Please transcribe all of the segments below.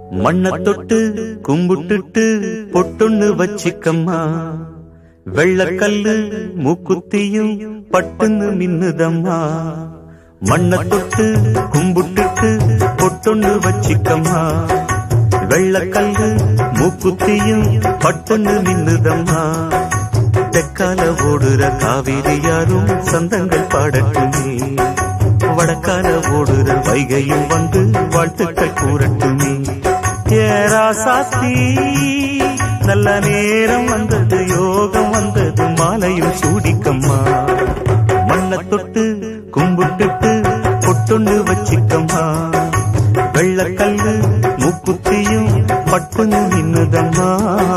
மண்ண தொட்டு கும்பிட்டுட்டு பொட்டுன்னு வச்சிக்கம்மா வெள்ளக்கல்லு மூக்குத்தியும் பட்டுன்னு மின்னுதம்மா மண்ண தொட்டு கும்பிட்டுட்டு பொட்டுன்னு வச்சிக்கம்மா வெள்ளக்கல்லு மூக்குத்தியும் பட்டுன்னு மின்னுதம்மா தெக்கால ஓடுற காவிரி யாரும் சந்தங்கள் பாடட்டுமே வடக்கால ஓடுற வைகையும் வந்து வாழ்த்துக்கள் கூறட்டுமே ஏரா சாத்தி நல்ல நேரம் வந்தது யோகம் வந்தது மாலையும் சூடிக்கம்மா மண்ணை தொட்டு கும்பிட்டுட்டு பொட்டுண்டு வச்சிக்கம்மா வெள்ளக்கல்லு மூக்குத்தியும் பட்டுன்னு நின்னுதம்மா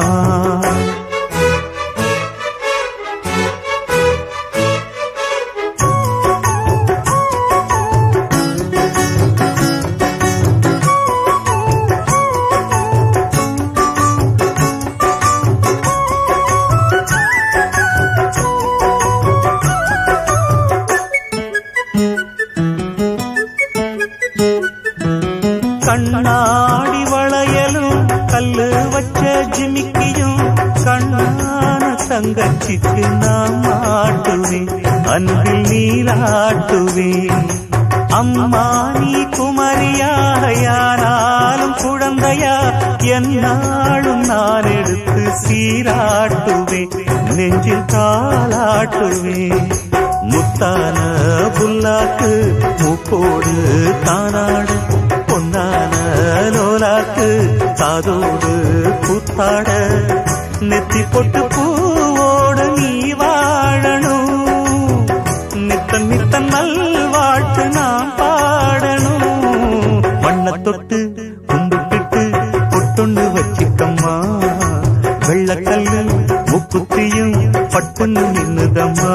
கண்ணாடி வளையலும் கல்லு வச்ச ஜிமிக்கியும் கண்ணான தங்கச்சிக்கு நான் மாட்டுவேன் அன்பில் நீராட்டுவேன் அம்மா நீ குமரியாக யாராலும் குழந்தையா என்னாலும் நான் எடுத்து சீராட்டுவேன் நெஞ்சில் தாளாட்டுவேன் முத்தான புல்லாக்கு மூக்கோடு தானாடு பொன்னான லோலாக்கு காதோடு கூத்தாட நெத்தி பொட்டு பூவோடு நீ வாழணும் நித்தன் நித்தன் நல்வாழ்த்து நான் பாடணும் மண்ணை தொட்டு கும்பிட்டுட்டு பொட்டுண்டு வச்சிக்கம்மா வெள்ளக்கல்லு முக்குத்தியும் பட்டுன்னு நின்னுதம்மா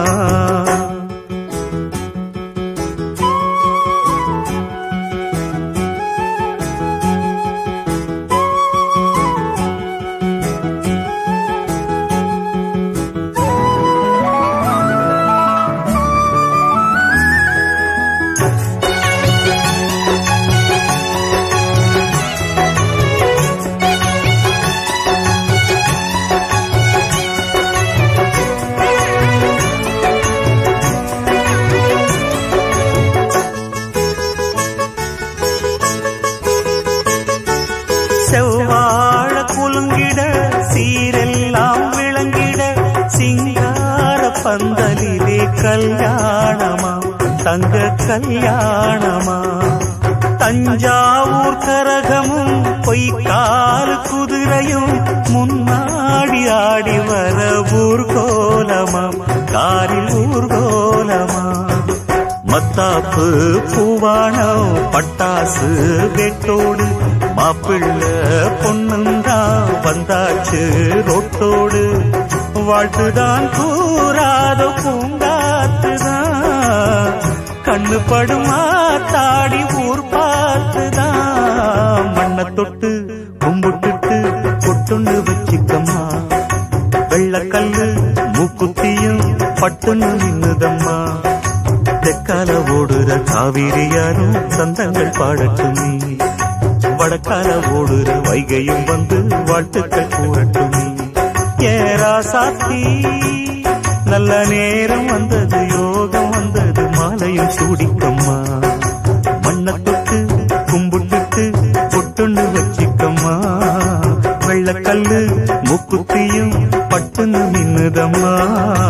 செவ்வாழ குலுங்கிட சீரெல்லாம் விளங்கிட சிங்கார பந்தலிலே கல்யாணமா தங்க கல்யாணமா தஞ்சாவூர் கரகமும் பொய்க்கால் குதிரையும் முன்னாடி ஆடி வர ஊர்கோலமா காரில் ஊர்கோலமா மத்தாப்பு பூவானம் பட்டாசு வெட்டோடு மாப்பிள்ள பொண்ணுந்தா வந்தாச்சு ரோட்டோடு வாழ்த்துதான் கூறாத பூங்காத்துதான் கண்ணு படுமா தாடி ஊர் பார்த்துதான் மண்ணை தொட்டு கும்பிட்டுட்டு பொட்டுண்டு வச்சிக்கம்மா வெள்ளக்கல்லு மூக்குத்தியும் பட்டுன்னு நின்னுதம்மா தெற்கால ஓடுற காவிரி யாரும் சந்தங்கள் பாடட்டுமே வடக்கால ஓடுற வைகையும் வந்து வாழ்த்துக்கள் கூறட்டுமே ஏரா சாத்தி நல்ல நேரம் வந்தது யோகம் வந்தது மாலையும் சூடிக்கம்மா மண்ணை தொட்டு கும்பிட்டுட்டு பொட்டுண்டு வச்சிக்கம்மா வெள்ளக்கல்லு மூக்குத்தியும் பட்டுன்னு நின்னுதம்மா